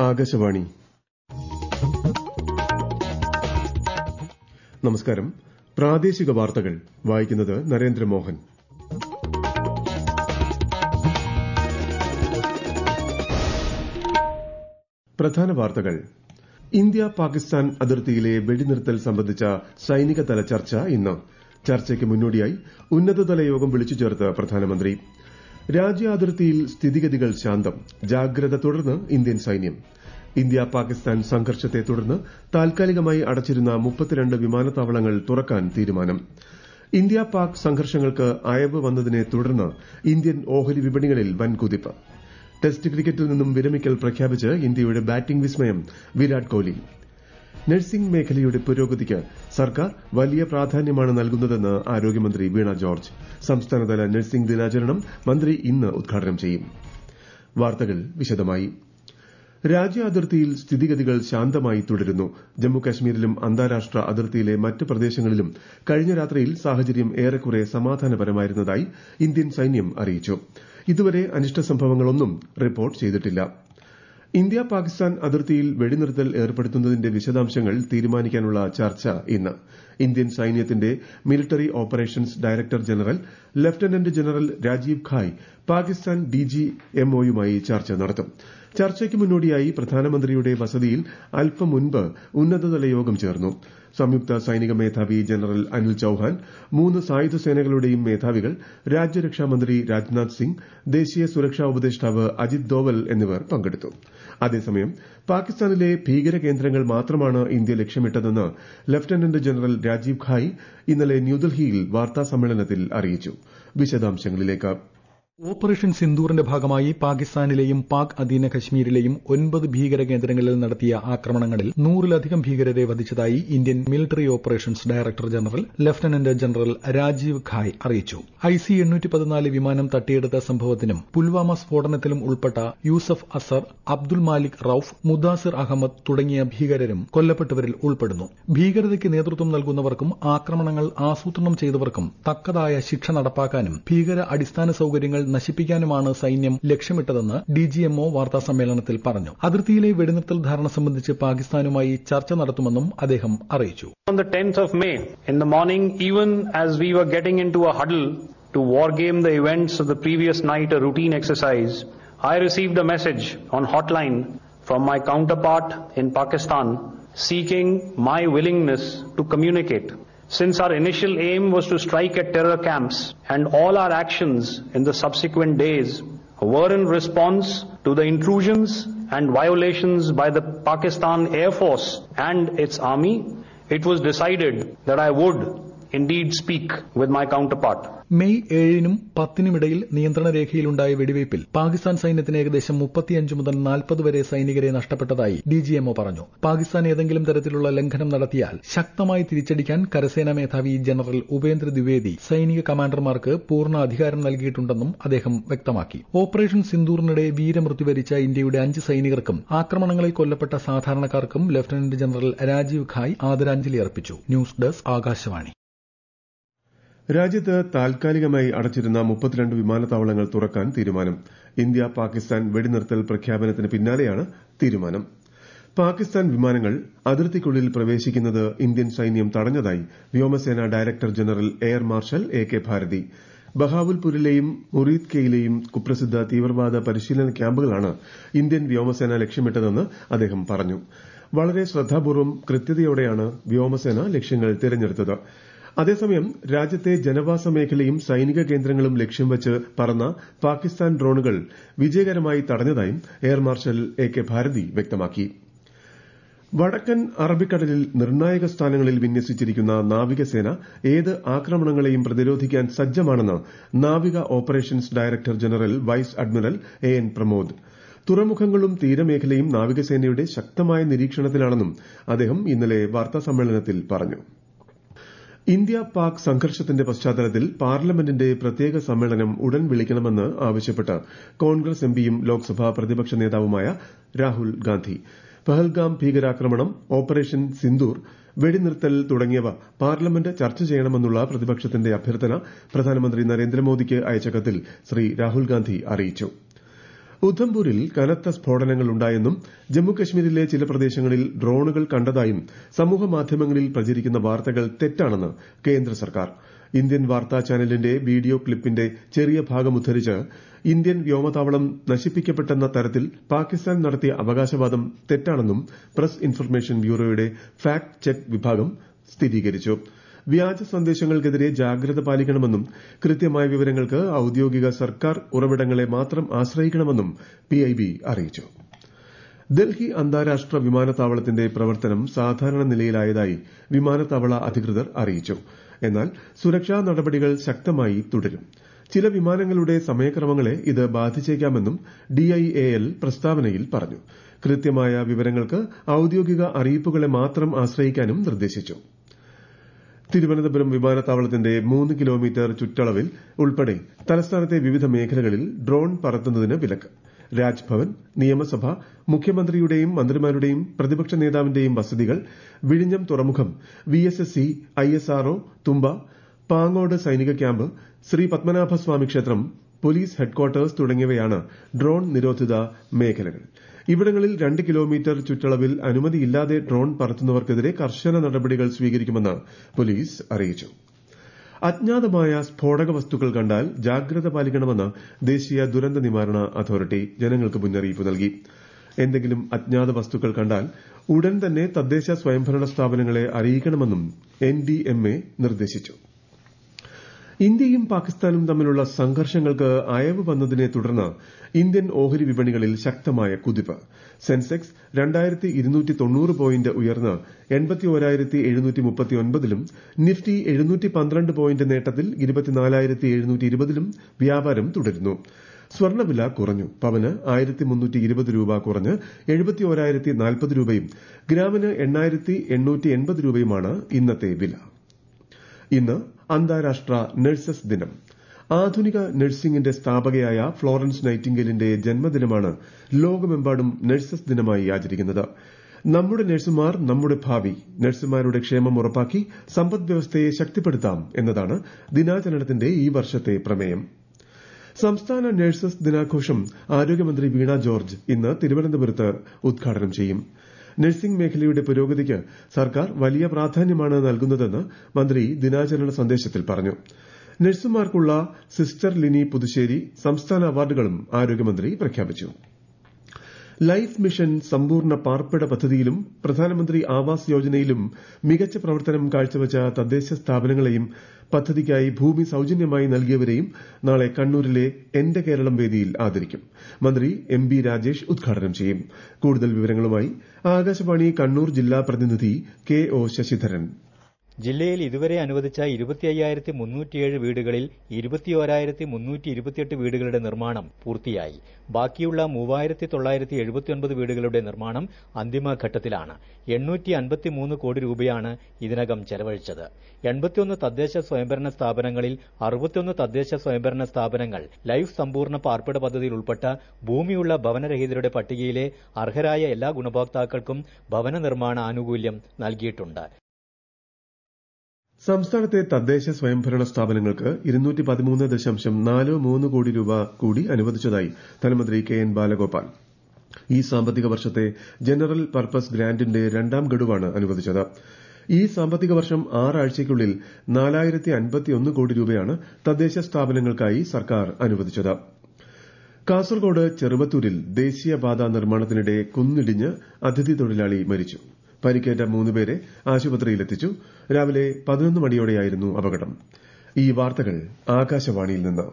ആകാശവാണി നമസ്കാരം പ്രാദേശിക വാർത്തകൾ വായിക്കുന്നത് നരേന്ദ്രമോഹൻ പ്രധാന വാർത്തകൾ ഇന്ത്യ പാകിസ്ഥാൻ അതിർത്തിയിലെ വെടിനിർത്തൽ സംബന്ധിച്ച സൈനികതല ചർച്ച ഇന്ന് ചർച്ചയ്ക്ക് മുന്നോടിയായി ഉന്നതതല യോഗം വിളിച്ചു ചേർത്ത് പ്രധാനമന്ത്രി രാജ്യാതിർത്തിയിൽ സ്ഥിതിഗതികൾ ശാന്തം ജാഗ്രത തുടർന്ന് ഇന്ത്യൻ സൈന്യം ഇന്ത്യ പാകിസ്ഥാൻ സംഘർഷത്തെ തുടർന്ന് താൽക്കാലികമായി അടച്ചിരുന്ന മുപ്പത്തിരണ്ട് വിമാനത്താവളങ്ങൾ തുറക്കാൻ തീരുമാനം ഇന്ത്യ പാക് സംഘർഷങ്ങൾക്ക് അയവ് വന്നതിനെ തുടർന്ന് ഇന്ത്യൻ ഓഹരി വിപണികളിൽ വൻ കുതിപ്പ് ടെസ്റ്റ് ക്രിക്കറ്റിൽ നിന്നും വിരമിക്കൽ പ്രഖ്യാപിച്ച് ഇന്ത്യയുടെ ബാറ്റിംഗ് വിസ്മയം വിരാട് കോഹ്ലി നഴ്സിംഗ് മേഖലയുടെ പുരോഗതിക്ക് സർക്കാർ വലിയ പ്രാധാന്യമാണ് നൽകുന്നതെന്ന് ആരോഗ്യമന്ത്രി വീണ ജോർജ് സംസ്ഥാനതല നഴ്സിംഗ് ദിനാചരണം മന്ത്രി ഇന്ന് ഉദ്ഘാടനം ചെയ്യും വാർത്തകൾ വിശദമായി രാജ്യാതിർത്തിയിൽ സ്ഥിതിഗതികൾ ശാന്തമായി തുടരുന്നു ജമ്മുകാശ്മീരിലും അന്താരാഷ്ട്ര അതിർത്തിയിലെ മറ്റ് പ്രദേശങ്ങളിലും കഴിഞ്ഞ രാത്രിയിൽ സാഹചര്യം ഏറെക്കുറെ സമാധാനപരമായിരുന്നതായി ഇന്ത്യൻ സൈന്യം അറിയിച്ചു ഇതുവരെ അനിഷ്ട സംഭവങ്ങളൊന്നും റിപ്പോർട്ട് ചെയ്തിട്ടില്ല ഇന്ത്യ പാകിസ്ഥാൻ അതിർത്തിയിൽ വെടിനിർത്തൽ ഏർപ്പെടുത്തുന്നതിന്റെ വിശദാംശങ്ങൾ തീരുമാനിക്കാനുള്ള ചർച്ച ഇന്ന് ഇന്ത്യൻ സൈന്യത്തിന്റെ military operations director general lieutenant general Rajeev Ghai Pakistan ഡിജിഎംഒയുമായി ചർച്ച നടത്തും ചർച്ചയ്ക്ക് മുന്നോടിയായി പ്രധാനമന്ത്രിയുടെ വസതിയിൽ അല്പം മുൻപ് ഉന്നതതല യോഗം ചേർന്നു സംയുക്ത സൈനിക മേധാവി ജനറൽ അനിൽ ചൌഹാൻ മൂന്ന് സായുധ സേനകളുടെയും മേധാവികൾ രാജ്യരക്ഷാമന്ത്രി രാജ്നാഥ് സിംഗ് ദേശീയ സുരക്ഷാ ഉപദേഷ്ടാവ് അജിത് ദോവൽ എന്നിവർ പങ്കെടുത്തു അതേസമയം പാകിസ്ഥാനിലെ ഭീകര കേന്ദ്രങ്ങൾ മാത്രമാണ് ഇന്ത്യ ലക്ഷ്യമിട്ടതെന്ന് ലഫ്റ്റനന്റ് ജനറൽ രാജീവ് ഖായ് ഇന്നലെ ന്യൂഡൽഹിയിൽ വാർത്താ സമ്മേളനത്തിൽ അറിയിച്ചു വിശദാംശങ്ങളിലേക്ക് ഓപ്പറേഷൻ സിന്ദൂറിന്റെ ഭാഗമായി പാകിസ്ഥാനിലെയും പാക് അധീന കശ്മീരിലെയും ഒൻപത് ഭീകര കേന്ദ്രങ്ങളിൽ നടത്തിയ ആക്രമണങ്ങളിൽ നൂറിലധികം ഭീകരരെ വധിച്ചതായി Indian military operations director general lieutenant general Rajeev Ghai അറിയിച്ചു ഐസി വിമാനം തട്ടിയെടുത്ത സംഭവത്തിനും പുൽവാമ സ്ഫോടനത്തിലും ഉൾപ്പെട്ട യൂസഫ് അസർ അബ്ദുൽ മാലിക് റൌഫ് മുദാസിർ അഹമ്മദ് തുടങ്ങിയ ഭീകരരും കൊല്ലപ്പെട്ടവരിൽ ഉൾപ്പെടുന്നു ഭീകരതയ്ക്ക് നേതൃത്വം നൽകുന്നവർക്കും ആക്രമണങ്ങൾ ആസൂത്രണം ചെയ്തവർക്കും തക്കതായ ശിക്ഷ നടപ്പാക്കാനും ഭീകര അടിസ്ഥാന സൌകര്യങ്ങൾ നശിപ്പിക്കാനുമാണ് സൈന്യം ലക്ഷ്യമിട്ടതെന്ന് ഡിജിഎംഒ വാർത്താസമ്മേളനത്തിൽ പറഞ്ഞു അതിർത്തിയിലെ വെടിനിർത്തൽ ധാരണ സംബന്ധിച്ച് പാകിസ്ഥാനുമായി ചർച്ച നടത്തുമെന്നും അദ്ദേഹം അറിയിച്ചു On the 10th of May, in the morning, even as we were getting into a huddle to wargame the events of the previous night, a routine exercise, I received a message on hotline from my counterpart in Pakistan seeking my willingness to communicate. Since our initial aim was to strike at terror camps and all our actions in the subsequent days were in response to the intrusions and violations by the Pakistan Air Force and its army, it was decided that I would indeed speak with my counterpart. May ഏഴിനും പത്തിനുമിടയിൽ നിയന്ത്രണ രേഖയിലുണ്ടായ വെടിവയ്പിൽ പാകിസ്ഥാൻ സൈന്യത്തിന് ഏകദേശം മുപ്പത്തിയഞ്ച് മുതൽ നാൽപ്പത് വരെ സൈനികരെ നഷ്ടപ്പെട്ടതായി ഡിജിഎംഒ പറഞ്ഞു പാകിസ്ഥാൻ ഏതെങ്കിലും തരത്തിലുള്ള ലംഘനം നടത്തിയാൽ ശക്തമായി തിരിച്ചടിക്കാൻ കരസേനാ മേധാവി ജനറൽ ഉപേന്ദ്ര ദ്വിവേദി സൈനിക കമാൻഡർമാർക്ക് പൂർണ്ണ അധികാരം നൽകിയിട്ടുണ്ടെന്നും അദ്ദേഹം വ്യക്തമാക്കി ഓപ്പറേഷൻ സിന്ദൂറിനിടെ വീരമൃത്യു വരിച്ച ഇന്ത്യയുടെ അഞ്ച് സൈനികർക്കും ആക്രമണങ്ങളിൽ കൊല്ലപ്പെട്ട സാധാരണക്കാർക്കും ലഫ്റ്റനന്റ് ജനറൽ രാജീവ് ഖായ് ആദരാഞ്ജലി അർപ്പിച്ചു ന്യൂസ് ഡെസ്ക് ആകാശവാണി രാജ്യത്ത് താൽക്കാലികമായി അടച്ചിരുന്ന മുപ്പത്തിരണ്ട് വിമാനത്താവളങ്ങൾ തുറക്കാൻ തീരുമാനം ഇന്ത്യ പാകിസ്ഥാൻ വെടിനിർത്തൽ പ്രഖ്യാപനത്തിന് പിന്നാലെയാണ് തീരുമാനം പാകിസ്ഥാൻ വിമാനങ്ങൾ അതിർത്തിക്കുള്ളിൽ പ്രവേശിക്കുന്നത് ഇന്ത്യൻ സൈന്യം തടഞ്ഞതായി വ്യോമസേന director general air marshal A K Bharati ബഹാവുൽപൂരിലെയും മുറീദ് കെയിലെയും കുപ്രസിദ്ധ തീവ്രവാദ പരിശീലന ക്യാമ്പുകളാണ് ഇന്ത്യൻ വ്യോമസേന ലക്ഷ്യമിട്ടതെന്ന് അദ്ദേഹം പറഞ്ഞു വളരെ ശ്രദ്ധാപൂർവ്വം കൃത്യതയോടെയാണ് വ്യോമസേന ലക്ഷ്യങ്ങൾ തിരഞ്ഞെടുത്തത് അതേസമയം രാജ്യത്തെ ജനവാസ മേഖലയും സൈനിക കേന്ദ്രങ്ങളും ലക്ഷ്യം വെച്ച് പറന്ന പാകിസ്ഥാൻ ഡ്രോണുകൾ വിജയകരമായി തടഞ്ഞതായും air marshal A K Bharati വ്യക്തമാക്കി വടക്കൻ അറബിക്കടലിൽ നിർണായക സ്ഥാനങ്ങളിൽ വിന്യസിച്ചിരിക്കുന്ന നാവികസേന ഏത് ആക്രമണങ്ങളെയും പ്രതിരോധിക്കാൻ സജ്ജമാണെന്ന് നാവിക operations director general vice admiral A N Pramod തുറമുഖങ്ങളും തീരമേഖലയും നാവികസേനയുടെ ശക്തമായ നിരീക്ഷണത്തിലാണെന്നും അദ്ദേഹം ഇന്നലെ വാർത്താസമ്മേളനത്തിൽ പറഞ്ഞു ഇന്ത്യ പാക് സംഘർഷത്തിന്റെ പശ്ചാത്തലത്തിൽ പാർലമെന്റിന്റെ പ്രത്യേക സമ്മേളനം ഉടൻ വിളിക്കണമെന്ന് ആവശ്യപ്പെട്ട് കോൺഗ്രസ് എംപിയും ലോക്സഭാ പ്രതിപക്ഷ നേതാവുമായ രാഹുൽ ഗാന്ധി പഹൽഗാം ഭീകരാക്രമണം ഓപ്പറേഷൻ സിന്ദൂർ വെടിനിർത്തൽ തുടങ്ങിയവ പാർലമെന്റ് ചർച്ച ചെയ്യണമെന്നുള്ള പ്രതിപക്ഷത്തിന്റെ അഭ്യർത്ഥന പ്രധാനമന്ത്രി നരേന്ദ്രമോദിക്ക് അയച്ച കത്തിൽ ശ്രീ രാഹുൽ ഗാന്ധി അറിയിച്ചു ഉധംപൂരിൽ കനത്ത സ്ഫോടനങ്ങൾ ഉണ്ടായെന്നും ജമ്മുകശ്മീരിലെ ചില പ്രദേശങ്ങളിൽ ഡ്രോണുകൾ കണ്ടതായും സമൂഹമാധ്യമങ്ങളിൽ പ്രചരിക്കുന്ന വാർത്തകൾ തെറ്റാണെന്ന് കേന്ദ്ര സർക്കാർ ഇന്ത്യൻ വാർത്താ ചാനലിന്റെ വീഡിയോ ക്ലിപ്പിന്റെ ചെറിയ ഭാഗം ഉദ്ധരിച്ച് ഇന്ത്യൻ വ്യോമതാവളം നശിപ്പിക്കപ്പെട്ടെന്ന തരത്തിൽ പാകിസ്ഥാൻ നടത്തിയ അവകാശവാദം തെറ്റാണെന്നും പ്രസ് ഇൻഫർമേഷൻ ബ്യൂറോയുടെ ഫാക്ട് ചെക്ക് വിഭാഗം സ്ഥിരീകരിച്ചു വ്യാജ സന്ദേശങ്ങൾക്കെതിരെ ജാഗ്രത പാലിക്കണമെന്നും കൃത്യമായ വിവരങ്ങൾക്ക് ഔദ്യോഗിക സർക്കാർ ഉറവിടങ്ങളെ മാത്രം ആശ്രയിക്കണമെന്നും പിഐബി അറിയിച്ചു ഡൽഹി അന്താരാഷ്ട്ര വിമാനത്താവളത്തിന്റെ പ്രവർത്തനം സാധാരണ നിലയിലായതായി വിമാനത്താവള അധികൃതർ അറിയിച്ചു എന്നാൽ സുരക്ഷാ നടപടികൾ ശക്തമായി തുടരും ചില വിമാനങ്ങളുടെ സമയക്രമങ്ങളെ ഇത് ബാധിച്ചേക്കാമെന്നും ഡിഐഎഎൽ പ്രസ്താവനയിൽ പറഞ്ഞു കൃത്യമായ വിവരങ്ങൾക്ക് ഔദ്യോഗിക അറിയിപ്പുകളെ മാത്രം ആശ്രയിക്കാനും നിർദ്ദേശിച്ചു തിരുവനന്തപുരം വിമാനത്താവളത്തിന്റെ മൂന്ന് കിലോമീറ്റർ ചുറ്റളവിൽ ഉൾപ്പെടെ തലസ്ഥാനത്തെ വിവിധ മേഖലകളിൽ ഡ്രോൺ പറത്തുന്നതിന് വിലക്ക് രാജ്ഭവൻ നിയമസഭ മുഖ്യമന്ത്രിയുടെയും മന്ത്രിമാരുടെയും പ്രതിപക്ഷ നേതാവിന്റെയും വസതികൾ വിഴിഞ്ഞം തുറമുഖം വിഎസ്എസ്സി ഐഎസ്ആർഒ തുമ്പ പാങ്ങോട് സൈനിക ക്യാമ്പ് ശ്രീ പത്മനാഭസ്വാമി ക്ഷേത്രം പോലീസ് ഹെഡ്ക്വാർട്ടേഴ്സ് തുടങ്ങിയവയാണ് ഡ്രോൺ നിരോധിത മേഖലകൾ ഇവിടങ്ങളിൽ രണ്ട് കിലോമീറ്റർ ചുറ്റളവിൽ അനുമതിയില്ലാതെ ഡ്രോൺ പറത്തുന്നവർക്കെതിരെ കർശന നടപടികൾ സ്വീകരിക്കുമെന്ന് പോലീസ് അറിയിച്ചു അജ്ഞാതമായ സ്ഫോടക വസ്തുക്കൾ കണ്ടാൽ ജാഗ്രത പാലിക്കണമെന്ന് ദേശീയ ദുരന്ത നിവാരണ അതോറിറ്റി ജനങ്ങൾക്ക് മുന്നറിയിപ്പ് നൽകി എന്തെങ്കിലും അജ്ഞാത വസ്തുക്കൾ കണ്ടാൽ ഉടൻ തന്നെ തദ്ദേശ സ്വയംഭരണ സ്ഥാപനങ്ങളെ അറിയിക്കണമെന്നും എൻഡിഎംഎ നിർദ്ദേശിച്ചു ഇന്ത്യയും പാകിസ്ഥാനും തമ്മിലുള്ള സംഘർഷങ്ങൾക്ക് അയവ് വന്നതിനെ തുടർന്ന് ഇന്ത്യൻ ഓഹരി വിപണികളിൽ ശക്തമായ കുതിപ്പ് സെൻസെക്സ് രണ്ടായിരത്തി ഇരുന്നൂറ്റി തൊണ്ണൂറ് പോയിന്റ് ഉയർന്ന് എൺപത്തി ഒരായിരത്തി എഴുന്നൂറ്റി മുപ്പത്തിയൊൻപതിലും നിഫ്റ്റി എഴുന്നൂറ്റി പന്ത്രണ്ട് പോയിന്റ് നേട്ടത്തിൽ ഇരുപത്തിനാലായിരത്തി എഴുന്നൂറ്റി ഇരുപതിലും വ്യാപാരം തുടരുന്നു സ്വർണ്ണവില കുറഞ്ഞു പവന് ആയിരത്തി മുന്നൂറ്റി ഇരുപത് രൂപ കുറഞ്ഞ് എഴുപത്തി ഒരായിരത്തി നാൽപ്പത് രൂപയും ഗ്രാമിന് എണ്ണായിരത്തി എണ്ണൂറ്റി എൺപത് രൂപയുമാണ് ഇന്നത്തെ വില ഇന്ന് അന്താരാഷ്ട്ര നഴ്സസ് ദിനം ആധുനിക നഴ്സിംഗിന്റെ സ്ഥാപകയായ ഫ്ലോറൻസ് നൈറ്റിംഗേലിന്റെ ജന്മദിനമാണ് ലോകമെമ്പാടും നഴ്സസ് ദിനമായി ആചരിക്കുന്നത് നമ്മുടെ നഴ്സുമാർ നമ്മുടെ ഭാവി നഴ്സുമാരുടെ ക്ഷേമം ഉറപ്പാക്കി സമ്പദ് വ്യവസ്ഥയെ ശക്തിപ്പെടുത്താം എന്നതാണ് ദിനാചരണത്തിന്റെ ഈ വർഷത്തെ പ്രമേയം സംസ്ഥാന നഴ്സസ് ദിനാഘോഷം ആരോഗ്യമന്ത്രി വീണ ജോർജ് ഇന്ന് തിരുവനന്തപുരത്ത് ഉദ്ഘാടനം ചെയ്യും നഴ്സിംഗ് മേഖലയുടെ പുരോഗതിക്ക് സർക്കാർ വലിയ പ്രാധാന്യമാണ് നൽകുന്നതെന്ന് മന്ത്രി ദിനാചരണ സന്ദേശത്തിൽ പറഞ്ഞു നഴ്സുമാർക്കുള്ള സിസ്റ്റർ ലിനി പുതുശ്ശേരി സംസ്ഥാന അവാർഡുകളും ആരോഗ്യമന്ത്രി പ്രഖ്യാപിച്ചു ലൈഫ് മിഷൻ സമ്പൂർണ്ണ പാർപ്പിട പദ്ധതിയിലും പ്രധാനമന്ത്രി ആവാസ് യോജനയിലും മികച്ച പ്രവർത്തനം കാഴ്ചവച്ച തദ്ദേശ സ്ഥാപനങ്ങളെയും പദ്ധതിക്കായി ഭൂമി സൌജന്യമായി നൽകിയവരെയും നാളെ കണ്ണൂരിലെ എന്റെ കേരളം വേദിയിൽ ആദരിക്കും മന്ത്രി എം ബി രാജേഷ് ഉദ്ഘാടനം ചെയ്യും കൂടുതൽ വിവരങ്ങളുമായി ആകാശവാണി കണ്ണൂർ ജില്ലാ പ്രതിനിധി കെ ഒ ശശിധരൻ ജില്ലയിൽ ഇതുവരെ അനുവദിച്ച ഇരുപത്തി അയ്യായിരത്തി മുന്നൂറ്റിയേഴ് വീടുകളിൽ ഇരുപത്തിയോരായിരത്തി മുന്നൂറ്റി ഇരുപത്തിയെട്ട് വീടുകളുടെ നിർമ്മാണം പൂർത്തിയായി ബാക്കിയുള്ള മൂവായിരത്തി തൊള്ളായിരത്തി എഴുപത്തിയൊൻപത് വീടുകളുടെ നിർമ്മാണം അന്തിമഘട്ടത്തിലാണ് എണ്ണൂറ്റി അൻപത്തിമൂന്ന് കോടി രൂപയാണ് ഇതിനകം ചെലവഴിച്ചത് എൺപത്തിയൊന്ന് തദ്ദേശ സ്വയംഭരണ സ്ഥാപനങ്ങളിൽ അറുപത്തിയൊന്ന് തദ്ദേശ സ്വയംഭരണ സ്ഥാപനങ്ങൾ ലൈഫ് സമ്പൂർണ്ണ പാർപ്പിട പദ്ധതിയിൽ ഉൾപ്പെട്ട ഭൂമിയുള്ള ഭവനരഹിതരുടെ പട്ടികയിലെ അർഹരായ എല്ലാ ഗുണഭോക്താക്കൾക്കും ഭവന നിർമ്മാണ ആനുകൂല്യം നൽകിയിട്ടുണ്ട് സംസ്ഥാനത്തെ തദ്ദേശ സ്വയംഭരണ സ്ഥാപനങ്ങൾക്ക് ഇരുന്നൂറ്റി പതിമൂന്ന് ദശാംശം നാല് മൂന്ന് കോടി രൂപ കൂടി അനുവദിച്ചതായി ധനമന്ത്രി കെ എൻ ബാലഗോപാൽ ഈ സാമ്പത്തിക വർഷത്തെ ജനറൽ പർപ്പസ് ഗ്രാന്റിന്റെ രണ്ടാം ഗഡുവാണ് അനുവദിച്ചത് ഈ സാമ്പത്തിക വർഷം ആറാഴ്ചയ്ക്കുള്ളിൽ നാലായിരത്തി അൻപത്തിയൊന്ന് കോടി രൂപയാണ് തദ്ദേശ സ്ഥാപനങ്ങൾക്കായി സർക്കാർ അനുവദിച്ചത് കാസർഗോഡ് ചെറുവത്തൂരിൽ ദേശീയപാത നിർമ്മാണത്തിനിടെ കുന്നിടിഞ്ഞ് അതിഥി തൊഴിലാളി മരിച്ചു പരിക്കേറ്റ മൂന്നുപേരെ ആശുപത്രിയിലെത്തിച്ചു രാവിലെ പതിനൊന്ന് മണിയോടെയായിരുന്നു അപകടം ഈ വാർത്തകൾ ആകാശവാണിയിൽ നിന്ന്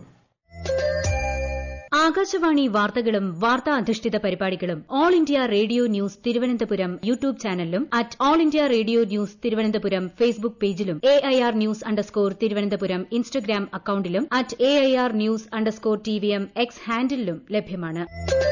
ആകാശവാണി വാർത്തകളും വാർത്താ അധിഷ്ഠിത പരിപാടികളും all India radio news Thiruvananthapuram YouTube ചാനലിലും at all India radio news Thiruvananthapuram Facebook പേജിലും A I R news underscore Thiruvananthapuram Instagram അക്കൌണ്ടിലും at A I R news underscore T V M X ഹാൻഡിലും ലഭ്യമാണ്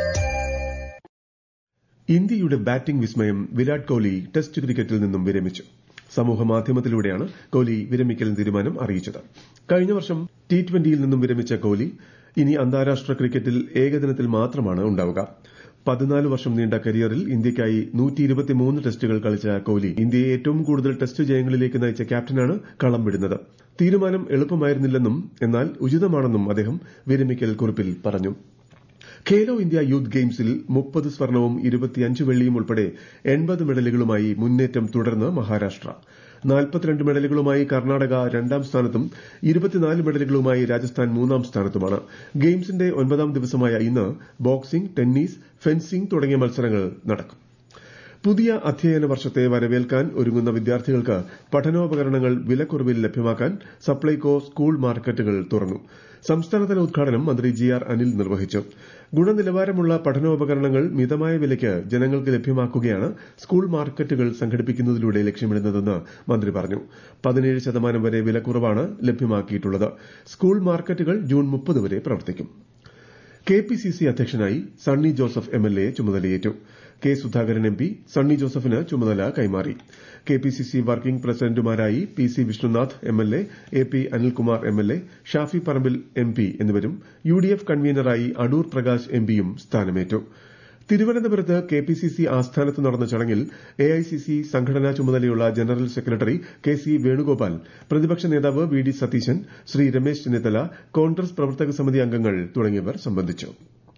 ഇന്ത്യയുടെ ബാറ്റിംഗ് വിസ്മയം വിരാട് കോഹ്ലി ടെസ്റ്റ് ക്രിക്കറ്റിൽ നിന്നും വിരമിച്ചു സമൂഹമാധ്യമത്തിലൂടെയാണ് കോഹ്ലി വിരമിക്കൽ തീരുമാനം അറിയിച്ചത് കഴിഞ്ഞ വർഷം ടി ട്വന്റിയിൽ നിന്നും വിരമിച്ച കോഹ്ലി ഇനി അന്താരാഷ്ട്ര ക്രിക്കറ്റിൽ ഏകദിനത്തിൽ മാത്രമാണ് ഉണ്ടാവുക പതിനാല് വർഷം നീണ്ട കരിയറിൽ ഇന്ത്യയ്ക്കായി ടെസ്റ്റുകൾ കളിച്ച കോഹ്ലി ഇന്ത്യയെ ഏറ്റവും കൂടുതൽ ടെസ്റ്റ് ജയങ്ങളിലേക്ക് നയിച്ച ക്യാപ്റ്റനാണ് കളം വിടുന്നത് തീരുമാനം എളുപ്പമായിരുന്നില്ലെന്നും എന്നാൽ ഉചിതമാണെന്നും അദ്ദേഹം വിരമിക്കൽ കുറിപ്പിൽ പറഞ്ഞു ഖേലോ ഇന്ത്യ യൂത്ത് ഗെയിംസിൽ മുപ്പത് സ്വർണവും ഇരുപത്തിയഞ്ച് വെള്ളിയും ഉൾപ്പെടെ എൺപത് മെഡലുകളുമായി മുന്നേറ്റം തുടർന്ന് മഹാരാഷ്ട്ര നാൽപ്പത്തിരണ്ട് മെഡലുകളുമായി കർണാടക രണ്ടാം സ്ഥാനത്തും ഇരുപത്തിനാല് മെഡലുകളുമായി രാജസ്ഥാൻ മൂന്നാം സ്ഥാനത്തുമാണ് ഗെയിംസിന്റെ ഒൻപതാം ദിവസമായ ഇന്ന് ബോക്സിംഗ് ടെന്നീസ് ഫെൻസിംഗ് തുടങ്ങിയ മത്സരങ്ങൾ നടക്കും പുതിയ അധ്യയന വർഷത്തെ വരവേൽക്കാൻ ഒരുങ്ങുന്ന വിദ്യാർത്ഥികൾക്ക് പഠനോപകരണങ്ങൾ വിലക്കുറവിൽ ലഭ്യമാക്കാൻ സപ്ലൈകോ സ്കൂൾ മാർക്കറ്റുകൾ തുറന്നു സംസ്ഥാനതല ഉദ്ഘാടനം മന്ത്രി ജി ആർ അനിൽ നിർവഹിച്ചു ഗുണനിലവാരമുള്ള പഠനോപകരണങ്ങൾ മിതമായ വിലയ്ക്ക് ജനങ്ങൾക്ക് ലഭ്യമാക്കുകയാണ് സ്കൂൾ മാർക്കറ്റുകൾ സംഘടിപ്പിക്കുന്നതിലൂടെ ലക്ഷ്യമിടുന്നതെന്ന് മന്ത്രി പറഞ്ഞു പതിനേഴ് ശതമാനം വരെ വിലക്കുറവാണ് ലഭ്യമാക്കിയിട്ടുള്ളത് സ്കൂൾ മാർക്കറ്റുകൾ ജൂൺ മുപ്പത് വരെ പ്രവർത്തിക്കും കെ പി സി സി അധ്യക്ഷനായി Sunny Joseph M L A ചുമതലയേറ്റു K Sudhakaran M P Sunny ജോസഫിന് ചുമതല കൈമാറി K P C C working പ്രസിഡന്റുമാരായി P C Vishnunath M L A A P Anilkumar M L A Shafi Parambil M P എന്നിവരും യു ഡി എഫ് കൺവീനറായി അടൂർ പ്രകാശ് എം പിയും സ്ഥാനമേറ്റു തിരുവനന്തപുരത്ത് കെ പി സി സി ആസ്ഥാനത്ത് നടന്ന ചടങ്ങിൽ എ ഐ സി സി സംഘടനാ ചുമതലയുള്ള general secretary K C Venugopal പ്രതിപക്ഷ നേതാവ് വി ഡി സതീശൻ ശ്രീ രമേശ് ചെന്നിത്തല കോൺഗ്രസ് പ്രവർത്തക സമിതി അംഗങ്ങൾ തുടങ്ങിയവർ സംബന്ധിച്ചു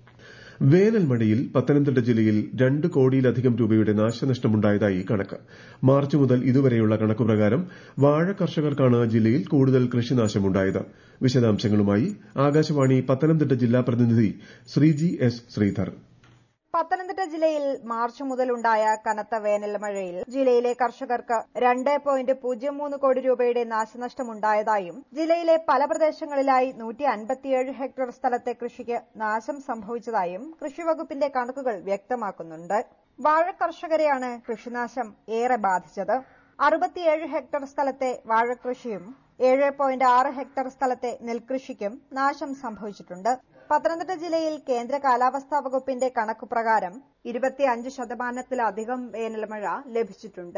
വേനൽ മഴയിൽ പത്തനംതിട്ട ജില്ലയിൽ രണ്ട് കോടിയിലധികം രൂപയുടെ നാശനഷ്ടമുണ്ടായതായി കണക്ക് മാർച്ച് മുതൽ ഇതുവരെയുള്ള കണക്കുപ്രകാരം വാഴ കർഷകർക്കാണ് ജില്ലയിൽ കൂടുതൽ കൃഷിനാശമുണ്ടായത് വിശദാംശങ്ങളുമായി ആകാശവാണി പത്തനംതിട്ട ജില്ലാ പ്രതിനിധി ശ്രീജി എസ് ശ്രീധർ പത്തനംതിട്ട ജില്ലയിൽ മാർച്ച് മുതലുണ്ടായ കനത്ത വേനൽ മഴയിൽ ജില്ലയിലെ കർഷകർക്ക് രണ്ട് പോയിന്റ് പൂജ്യം മൂന്ന് കോടി രൂപയുടെ നാശനഷ്ടമുണ്ടായതായും ജില്ലയിലെ പല പ്രദേശങ്ങളിലായി നൂറ്റി അൻപത്തിയേഴ് ഹെക്ടർ സ്ഥലത്തെ കൃഷിക്ക് നാശം സംഭവിച്ചതായും കൃഷിവകുപ്പിന്റെ കണക്കുകൾ വ്യക്തമാക്കുന്നുണ്ട് വാഴ കർഷകരെയാണ് കൃഷിനാശം ഏറെ ബാധിച്ചത് അറുപത്തിയേഴ് ഹെക്ടർ സ്ഥലത്തെ വാഴകൃഷിയും ഏഴ് പോയിന്റ് ആറ് ഹെക്ടർ സ്ഥലത്തെ നെൽകൃഷിക്കും നാശം സംഭവിച്ചിട്ടുണ്ട് പത്തനംതിട്ട ജില്ലയിൽ കേന്ദ്ര കാലാവസ്ഥാ വകുപ്പിന്റെ കണക്കുപ്രകാരം ഇരുപത്തിയഞ്ച് ശതമാനത്തിലധികം വേനൽമഴ ലഭിച്ചിട്ടുണ്ട്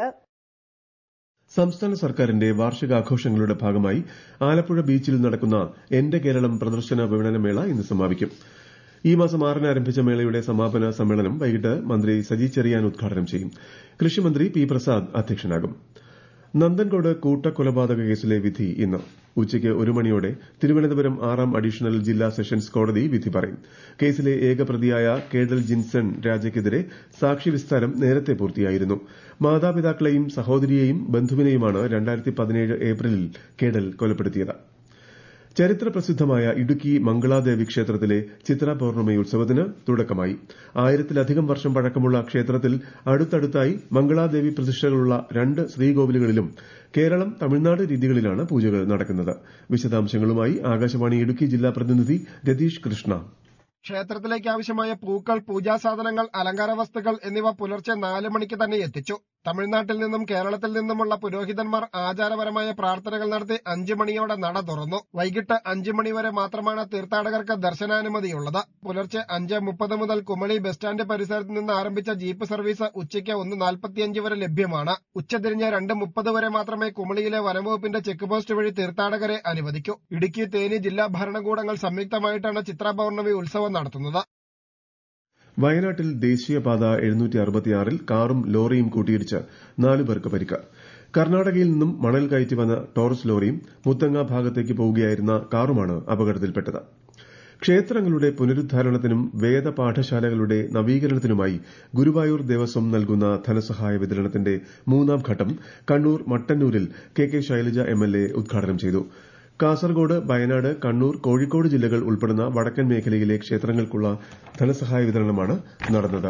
സംസ്ഥാന സർക്കാരിന്റെ വാർഷികാഘോഷങ്ങളുടെ ഭാഗമായി ആലപ്പുഴ ബീച്ചിൽ നടക്കുന്ന എന്റെ കേരളം പ്രദർശന വിപണനമേള ഇന്ന് സമാപിക്കും ഈ മാസം ആറിന് ആരംഭിച്ച മേളയുടെ സമാപന സമ്മേളനം വൈകിട്ട് മന്ത്രി സജി ചെറിയാൻ ഉദ്ഘാടനം ചെയ്യും കൃഷിമന്ത്രി പി പ്രസാദ് അധ്യക്ഷനാകും നന്ദൻകോട് കൂട്ടക്കൊലപാതക കേസിലെ വിധി ഇന്ന് ഉച്ചയ്ക്ക് ഒരു മണിയോടെ തിരുവനന്തപുരം ആറാം അഡീഷണൽ ജില്ലാ സെഷൻസ് കോടതി വിധി പറയും കേസിലെ ഏകപ്രതിയായ കേഡൽ ജിൻസൺ രാജയ്ക്കെതിരെ സാക്ഷി വിസ്താരം നേരത്തെ പൂർത്തിയായിരുന്നു മാതാപിതാക്കളെയും സഹോദരിയെയും ബന്ധുവിനെയുമാണ് ഏപ്രിലിൽ കേഡൽ കൊലപ്പെടുത്തിയത് ചരിത്ര പ്രസിദ്ധമായ ഇടുക്കി മംഗളാദേവി ക്ഷേത്രത്തിലെ ചിത്ര പൌർണമി ഉത്സവത്തിന് തുടക്കമായി ആയിരത്തിലധികം വർഷം പഴക്കമുള്ള ക്ഷേത്രത്തിൽ അടുത്തടുത്തായി മംഗളാദേവി പ്രതിഷ്ഠകളുള്ള രണ്ട് ശ്രീകോവിലുകളിലും കേരളം തമിഴ്നാട് രീതികളിലാണ് പൂജകൾ നടക്കുന്നത് വിശദാംശങ്ങളുമായി ആകാശവാണി ഇടുക്കി ജില്ലാ പ്രതിനിധി രതീഷ് കൃഷ്ണ ക്ഷേത്രത്തിലേക്ക് ആവശ്യമായ പൂക്കൾ പൂജാസാധനങ്ങൾ അലങ്കാര വസ്തുക്കൾ എന്നിവ പുലർച്ചെ നാല് മണിക്ക് തന്നെ എത്തിച്ചു തമിഴ്നാട്ടിൽ നിന്നും കേരളത്തിൽ നിന്നുമുള്ള പുരോഹിതന്മാർ ആചാരപരമായ പ്രാർത്ഥനകൾ നടത്തി അഞ്ചു മണിയോടെ നട തുറന്നു വൈകിട്ട് അഞ്ചു മണിവരെ മാത്രമാണ് തീർത്ഥാടകർക്ക് ദർശനാനുമതിയുള്ളത് പുലർച്ചെ അഞ്ച് മുപ്പത് മുതൽ കുമളി ബസ് സ്റ്റാൻഡ് പരിസരത്ത് നിന്ന് ആരംഭിച്ച ജീപ്പ് സർവീസ് ഉച്ചയ്ക്ക് ഒന്ന് നാൽപ്പത്തിയഞ്ച് വരെ ലഭ്യമാണ് ഉച്ചതിരിഞ്ഞ് രണ്ട് മുപ്പത് വരെ മാത്രമേ കുമളിയിലെ വനംവകുപ്പിന്റെ ചെക്ക് പോസ്റ്റ് വഴി തീർത്ഥാടകരെ അനുവദിക്കൂ ഇടുക്കി തേനി ജില്ലാ ഭരണകൂടങ്ങൾ സംയുക്തമായിട്ടാണ് ചിത്ര പൌർണമി ഉത്സവം നടത്തുന്നത് വയനാട്ടിൽ ദേശീയപാത ൽ കാറും ലോറിയും കൂട്ടിയിടിച്ച് നാലു പേർക്ക് പരിക്ക് കർണാടകയിൽ നിന്നും മണൽ കയറ്റി വന്ന ടോറസ് ലോറിയും മുത്തങ്ങ ഭാഗത്തേക്ക് പോവുകയായിരുന്ന കാറുമാണ് അപകടത്തിൽപ്പെട്ടത് ക്ഷേത്രങ്ങളുടെ പുനരുദ്ധാരണത്തിനും വേദപാഠശാലകളുടെ നവീകരണത്തിനുമായി ഗുരുവായൂർ ദേവസ്വം നൽകുന്ന ധനസഹായ വിതരണത്തിന്റെ മൂന്നാം ഘട്ടം കണ്ണൂർ മട്ടന്നൂരിൽ കെ കെ ശൈലജ എംഎൽഎ ഉദ്ഘാടനം ചെയ്തു കാസർഗോഡ് വയനാട് കണ്ണൂർ കോഴിക്കോട് ജില്ലകൾ ഉൾപ്പെടുന്ന വടക്കൻ മേഖലയിലെ ക്ഷേത്രങ്ങൾക്കുള്ള ധനസഹായ വിതരണമാണ് നടന്നത്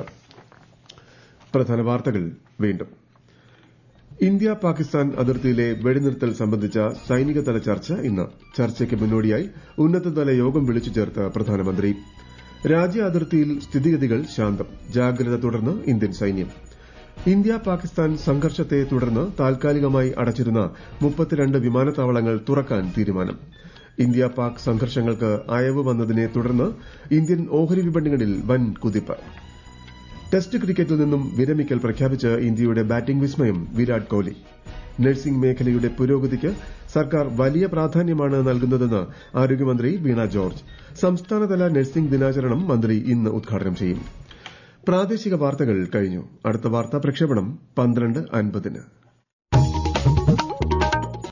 പ്രധാന വാർത്തകൾ വീണ്ടും ഇന്ത്യ പാകിസ്ഥാൻ അതിർത്തിയിലെ വെടിനിർത്തൽ സംബന്ധിച്ച സൈനികതല ചർച്ച ഇന്ന് ചർച്ചയ്ക്ക് മുന്നോടിയായി ഉന്നതതല യോഗം വിളിച്ചു ചേർത്ത് പ്രധാനമന്ത്രി രാജ്യ അതിർത്തിയിൽ സ്ഥിതിഗതികൾ ശാന്തം ജാഗ്രത തുടർന്ന് ഇന്ത്യൻ സൈന്യം ഇന്ത്യ പാകിസ്ഥാൻ സംഘർഷത്തെ തുടർന്ന് താൽക്കാലികമായി അടച്ചിരുന്ന മുപ്പത്തിരണ്ട് വിമാനത്താവളങ്ങൾ തുറക്കാൻ തീരുമാനം ഇന്ത്യ പാക് സംഘർഷങ്ങൾക്ക് അയവ് വന്നതിനെ തുടർന്ന് ഇന്ത്യൻ ഓഹരി വിപണികളിൽ വൻ കുതിപ്പ് ടെസ്റ്റ് ക്രിക്കറ്റിൽ നിന്നും വിരമിക്കൽ പ്രഖ്യാപിച്ച് ഇന്ത്യയുടെ ബാറ്റിംഗ് വിസ്മയം വിരാട് കോഹ്ലി നഴ്സിംഗ് മേഖലയുടെ പുരോഗതിക്ക് സർക്കാർ വലിയ പ്രാധാന്യമാണ് നൽകുന്നതെന്ന് ആരോഗ്യമന്ത്രി വീണ ജോർജ് സംസ്ഥാനതല നഴ്സിംഗ് ദിനാചരണം മന്ത്രി ഇന്ന് ഉദ്ഘാടനം ചെയ്യും പ്രാദേശിക വാർത്തകൾ കഴിഞ്ഞു അടുത്ത വാർത്താ പ്രക്ഷേപണം പന്ത്രണ്ട് അൻപതിന്